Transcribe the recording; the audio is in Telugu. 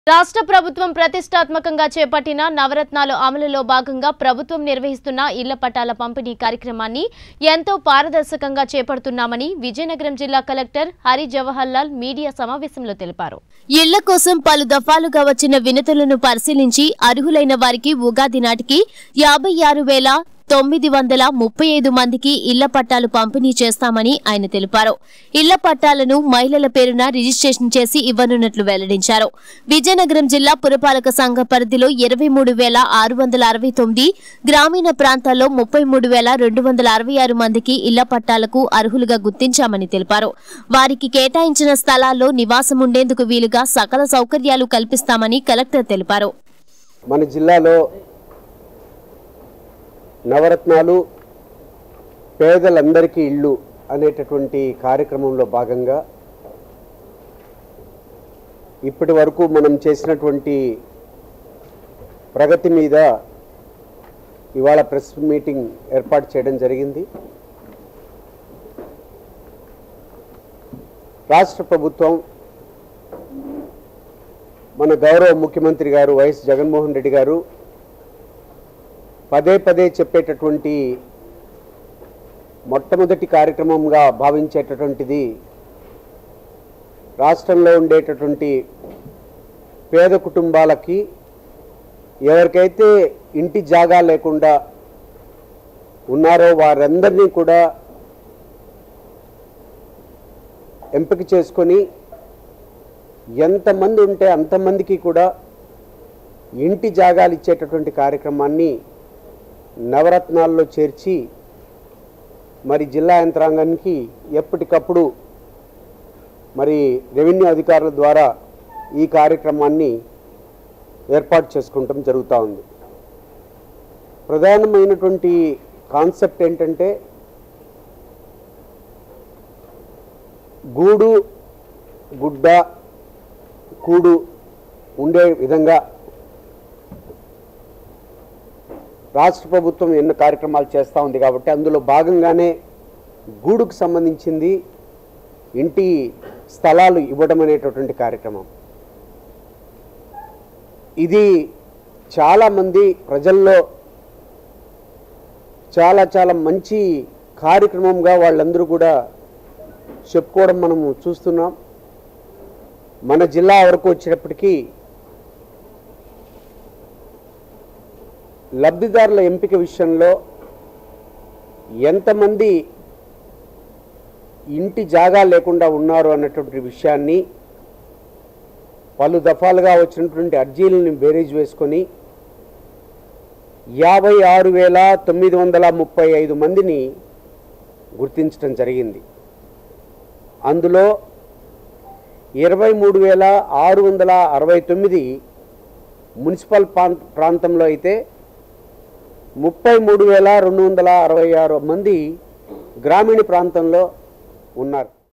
రాష్ట్ర ప్రభుత్వం ప్రతిష్టాత్మకంగా చేపట్టిన నవరత్నాలు అమలులో భాగంగా ప్రభుత్వం నిర్వహిస్తున్న ఇళ్ల పట్టాల పంపిణీ కార్యక్రమాన్ని ఎంతో పారదర్శకంగా చేపడుతున్నామని విజయనగరం జిల్లా కలెక్టర్ హరి జవహర్ లాల్ మీడియా సమావేశంలో తెలిపారు ఇళ్ల కోసం పలు దఫాలుగా వచ్చిన వినతులను పరిశీలించి అర్హులైన వారికి ఉగాది నాటికి యాభై ఆరు వేల తొమ్మిది వందల ముప్పై ఐదు మందికి ఇళ్ల పట్టాలు పంపిణీ చేస్తామని ఆయన తెలిపారు ఇళ్ల పట్టాలను మహిళల పేరున రిజిస్ట్రేషన్ చేసి ఇవ్వనున్నట్లు వెల్లడించారు విజయనగరం జిల్లా పురపాలక సంఘ పరిధిలో ఇరవై మూడు వేల ఆరు వందల అరవై తొమ్మిది గ్రామీణ ప్రాంతాల్లో ముప్పై మూడు వేల రెండు వందల అరవై ఆరు మందికి ఇళ్ల పట్టాలకు అర్హులుగా గుర్తించామని తెలిపారు వారికి కేటాయించిన స్థలాల్లో నివాసం ఉండేందుకు వీలుగా సకల సౌకర్యాలు కల్పిస్తామని కలెక్టర్ తెలిపారు మన జిల్లాలో నవరత్నాలు పేదలందరికీ ఇళ్ళు అనేటటువంటి కార్యక్రమంలో భాగంగా ఇప్పటి వరకు మనం చేసినటువంటి ప్రగతి మీద ఇవాళ ప్రెస్ మీటింగ్ ఏర్పాటు చేయడం జరిగింది రాష్ట్ర ప్రభుత్వం మన గౌరవ ముఖ్యమంత్రి గారు వైఎస్ జగన్మోహన్ రెడ్డి గారు పదే పదే చెప్పేటటువంటి మొట్టమొదటి కార్యక్రమంగా భావించేటటువంటిది రాష్ట్రంలో ఉండేటటువంటి పేద కుటుంబాలకి ఎవరికైతే ఇంటి జాగా లేకుండా ఉన్నారో వారందరినీ కూడా ఎంపిక చేసుకొని ఎంతమంది ఉంటే అంతమందికి కూడా ఇంటి జాగాలు ఇచ్చేటటువంటి కార్యక్రమాన్ని నవరత్నాల్లో చేర్చి మరి జిల్లా యంత్రాంగానికి ఎప్పటికప్పుడు మరి రెవెన్యూ అధికారుల ద్వారా ఈ కార్యక్రమాన్ని ఏర్పాటు చేసుకుంటాం జరుగుతూ ఉంది ప్రధానమైనటువంటి కాన్సెప్ట్ ఏంటంటే గూడు గుడ్డ కూడు ఉండే విధంగా రాష్ట్ర ప్రభుత్వం ఎన్నో కార్యక్రమాలు చేస్తూ ఉంది కాబట్టి అందులో భాగంగానే గూడుకు సంబంధించింది ఇంటి స్థలాలు ఇవ్వడం అనేటటువంటి కార్యక్రమం ఇది చాలామంది ప్రజల్లో చాలా చాలా మంచి కార్యక్రమంగా వాళ్ళందరూ కూడా చెప్పుకోవడం మనము చూస్తున్నాం మన జిల్లా వరకు వచ్చేటప్పటికీ లబ్ధిదారుల ఎంపిక విషయంలో ఎంతమంది ఇంటి జాగా లేకుండా ఉన్నారు అన్నటువంటి విషయాన్ని పలు దఫాలుగా వచ్చినటువంటి అర్జీలను బేరీజ్ వేసుకొని యాభై ఆరు వేల తొమ్మిది వందల ముప్పై ఐదు మందిని గుర్తించడం జరిగింది అందులో ఇరవై మూడు వేల ఆరు వందల అరవై తొమ్మిది మున్సిపల్ ప్రాంత ప్రాంతంలో అయితే ముప్పై మూడు వేల రెండు వందల అరవై ఆరు మంది గ్రామీణ ప్రాంతంలో ఉన్నారు